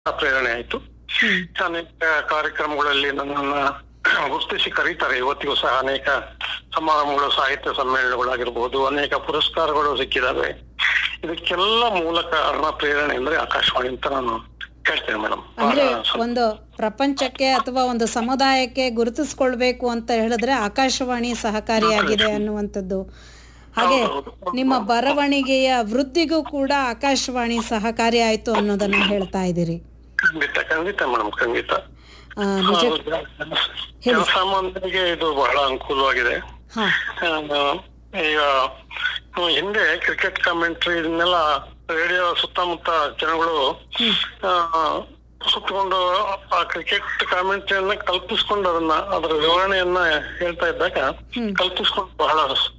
ಪ್ರೇರಣೆ ಆಯ್ತು ಅನೇಕ ಕಾರ್ಯಕ್ರಮಗಳಲ್ಲಿ ನನ್ನನ್ನ ಗುರುತಿಸಿ ಕರೀತಾರೆ ಇವತ್ತಿಗೂ ಸಹ ಅನೇಕ ಸಮಾರಂಭಗಳು ಸಾಹಿತ್ಯ ಸಮ್ಮೇಳನಗಳಾಗಿರ್ಬೋದು ಅನೇಕ ಪುರಸ್ಕಾರಗಳು ಸಿಕ್ಕಿದಾವೆ ಇದಕ್ಕೆಲ್ಲ ಮೂಲ ಕಾರಣ ಪ್ರೇರಣೆ ಅಂದ್ರೆ ಆಕಾಶವಾಣಿ ಅಂತ ನಾನು ಹೇಳ್ತೇನೆ ಮೇಡಮ್ ಅಂದ್ರೆ ಒಂದು ಪ್ರಪಂಚಕ್ಕೆ ಅಥವಾ ಒಂದು ಸಮುದಾಯಕ್ಕೆ ಗುರುತಿಸ್ಕೊಳ್ಬೇಕು ಅಂತ ಹೇಳಿದ್ರೆ ಆಕಾಶವಾಣಿ ಸಹಕಾರಿಯಾಗಿದೆ ಅನ್ನುವಂಥದ್ದು ಹಾಗೆ ನಿಮ್ಮ ಬರವಣಿಗೆಯ ವೃದ್ಧಿಗೂ ಕೂಡ ಆಕಾಶವಾಣಿ ಸಹಕಾರಿ ಆಯ್ತು ಅನ್ನೋದನ್ನ ಹೇಳ್ತಾ ಇದ್ದೀರಿ ಖಂಡಿತ ಖಂಡಿತ ಮೇಡಮ್ ಖಂಡಿತ ಆ, ನಿಜ ಜನಸಾಮಾನ್ಯರಿಗೆ ಇದು ಬಹಳ ಅನುಕೂಲವಾಗಿದೆ ಹಾ ಆ, ಈಗ ಆ, ಹಿಂದೆ ಕ್ರಿಕೆಟ್ ಕಾಮೆಂಟ್ರಿ ಇದನ್ನೆಲ್ಲ ರೇಡಿಯೋ ಸುತ್ತಮುತ್ತ ಜನಗಳು ಆ, ಸುತ್ತಕೊಂಡು ಆ ಕ್ರಿಕೆಟ್ ಕಾಮೆಂಟ್ರಿಯನ್ನ ಕಲ್ಪಿಸ್ಕೊಂಡು ಅದನ್ನ ಅದರ ವಿವರಣೆಯನ್ನ ಹೇಳ್ತಾ ಇದ್ದಾಗ ಕಲ್ಪಿಸ್ಕೊಂಡು ಬಹಳ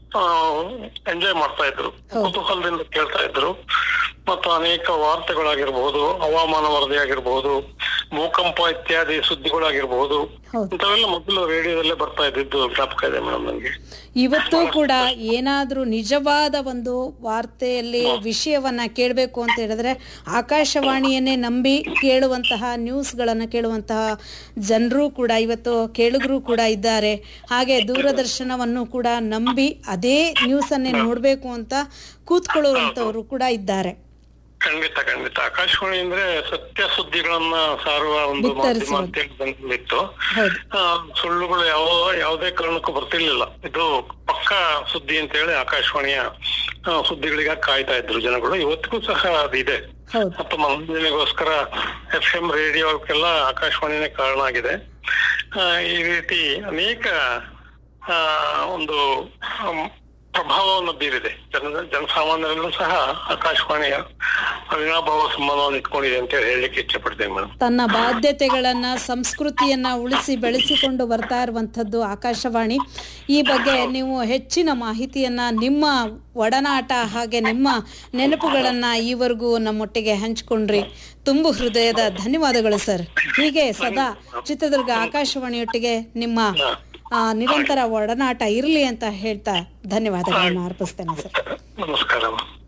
ಎಂಜಾಯ್ ಮಾಡ್ತಾ ಇದ್ರು ಕುತೂಹಲದಿಂದ ಕೇಳ್ತಾ ಇದ್ರು ಮತ್ತು ಅನೇಕ ವಾರ್ತೆಗಳಾಗಿರ್ಬಹುದು ಹವಾಮಾನ ವರದಿ ಆಗಿರ್ಬಹುದು ಭೂಕಂಪ ಇತ್ಯಾದಿ ಸುದ್ದಿಗಳಾಗಿರ್ಬಹುದು ಹೌದು. ಇಂಥವೆಲ್ಲ ಮೊದಲು ರೇಡಿಯೋದಲ್ಲೇ ಬರ್ತಾ ಇದ್ದಿದ್ದು ಜ್ಞಾಪಕ ಇದೆ ಮೇಡಮ್ ನನಗೆ ಇವತ್ತು ಕೂಡ ಏನಾದ್ರೂ ನಿಜವಾದ ಒಂದು ವಾರ್ತೆಯಲ್ಲಿ ವಿಷಯವನ್ನ ಕೇಳಬೇಕು ಅಂತ ಹೇಳಿದ್ರೆ ಆಕಾಶವಾಣಿಯನ್ನೇ ನಂಬಿ ಕೇಳುವಂತಹ ನ್ಯೂಸ್ಗಳನ್ನು ಕೇಳುವಂತಹ ಜನರು ಕೂಡ ಇವತ್ತು ಕೇಳುಗರು ಕೂಡ ಇದ್ದಾರೆ ಹಾಗೆ ದೂರದರ್ಶನವನ್ನು ಕೂಡ ನಂಬಿ ಅದೇ ನ್ಯೂಸನ್ನೇ ನೋಡಬೇಕು ಅಂತ ಕೂತ್ಕೊಳ್ಳುವಂಥವರು ಕೂಡ ಇದ್ದಾರೆ ಖಂಡಿತ ಖಂಡಿತ ಆಕಾಶವಾಣಿ ಅಂದ್ರೆ ಸತ್ಯ ಸುದ್ದಿಗಳನ್ನ ಸಾರುವ ಒಂದು ಮಾಧ್ಯಮ ಅಂತ ಹೇಳಿ ಬಂದಿತ್ತು ಹೌದು ಆ, ಸುಳ್ಳುಗಳು ಯಾವ ಯಾವುದೇ ಕಾರಣಕ್ಕೂ ಬರ್ತಿರ್ಲಿಲ್ಲ ಇದು ಪಕ್ಕ ಸುದ್ದಿ ಅಂತ ಹೇಳಿ ಆಕಾಶವಾಣಿಯ ಆ, ಸುದ್ದಿಗಳಿಗಾಗಿ ಕಾಯ್ತಾ ಇದ್ರು ಜನಗಳು ಇವತ್ತಿಗೂ ಸಹ ಅದಿದೆ ಹೌದು ಮತ್ತು ಮನೋರಂಜನೆಗೋಸ್ಕರ ಎಫ್ ಎಂ ರೇಡಿಯೋಕ್ಕೆಲ್ಲ ಆಕಾಶವಾಣಿನೇ ಕಾರಣ ಆಗಿದೆ ಆ, ಈ ರೀತಿ ಅನೇಕ ಆ, ಒಂದು ಆಮ್, ಪ್ರಭಾವವನ್ನು ಬೀರಿದೆ ಜನ ಜನಸಾಮಾನ್ಯರಲ್ಲೂ ಸಹ ಆಕಾಶವಾಣಿಯ ಅವಿನಾಭಾವ ಸಂಬಂಧವನ್ನು ಇಟ್ಕೊಂಡಿದೆ ಅಂತ ಹೇಳಿ ಹೇಳಲಿಕ್ಕೆ ಇಚ್ಛೆ ಪಡ್ತೇನೆ ಮೇಡಮ್ ತನ್ನ ಬಾಧ್ಯತೆಗಳನ್ನ ಸಂಸ್ಕೃತಿಯನ್ನ ಉಳಿಸಿ ಬೆಳೆಸಿಕೊಂಡು ಬರ್ತಾ ಇರುವಂಥದ್ದು ಆಕಾಶವಾಣಿ ಈ ಬಗ್ಗೆ ನೀವು ಹೆಚ್ಚಿನ ಮಾಹಿತಿಯನ್ನ ನಿಮ್ಮ ಒಡನಾಟ ಹಾಗೆ ನಿಮ್ಮ ನೆನಪುಗಳನ್ನ ಈವರೆಗೂ ನಮ್ಮೊಟ್ಟಿಗೆ ಹಂಚ್ಕೊಂಡ್ರಿ ತುಂಬು ಹೃದಯದ ಧನ್ಯವಾದಗಳು ಸರ್ ಹೀಗೆ ಸದಾ ಚಿತ್ರದುರ್ಗ ಆಕಾಶವಾಣಿಯೊಟ್ಟಿಗೆ ನಿಮ್ಮ ಆ, ನಿರಂತರ ಒಡನಾಟ ಇರಲಿ ಅಂತ ಹೇಳ್ತಾ ಧನ್ಯವಾದಗಳನ್ನು ಅರ್ಪಿಸ್ತೇನೆ ಸರ್ ನಮಸ್ಕಾರ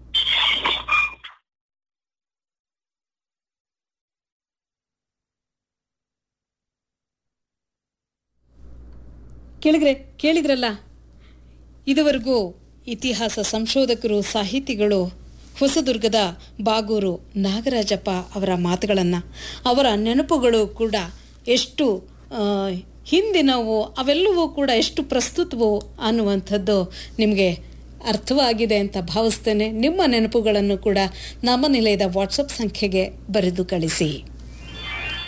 ಕೇಳಿದ್ರೆ ಕೇಳಿದ್ರಲ್ಲ ಇದುವರೆಗೂ ಇತಿಹಾಸ ಸಂಶೋಧಕರು ಸಾಹಿತಿಗಳು ಹೊಸದುರ್ಗದ ಬಾಗೂರು ನಾಗರಾಜಪ್ಪ ಅವರ ಮಾತುಗಳನ್ನು ಅವರ ನೆನಪುಗಳು ಕೂಡ ಎಷ್ಟು ಆ, ಹಿಂದಿನವು ಅವೆಲ್ಲವೂ ಕೂಡ ಎಷ್ಟು ಪ್ರಸ್ತುತವೋ ಅನ್ನುವಂಥದ್ದು ನಿಮಗೆ ಅರ್ಥವಾಗಿದೆ ಅಂತ ಭಾವಿಸ್ತೇನೆ ನಿಮ್ಮ ನೆನಪುಗಳನ್ನು ಕೂಡ ನಮ್ಮ ನಿಲಯದ ವಾಟ್ಸಪ್ ಸಂಖ್ಯೆಗೆ ಬರೆದು ಕಳಿಸಿ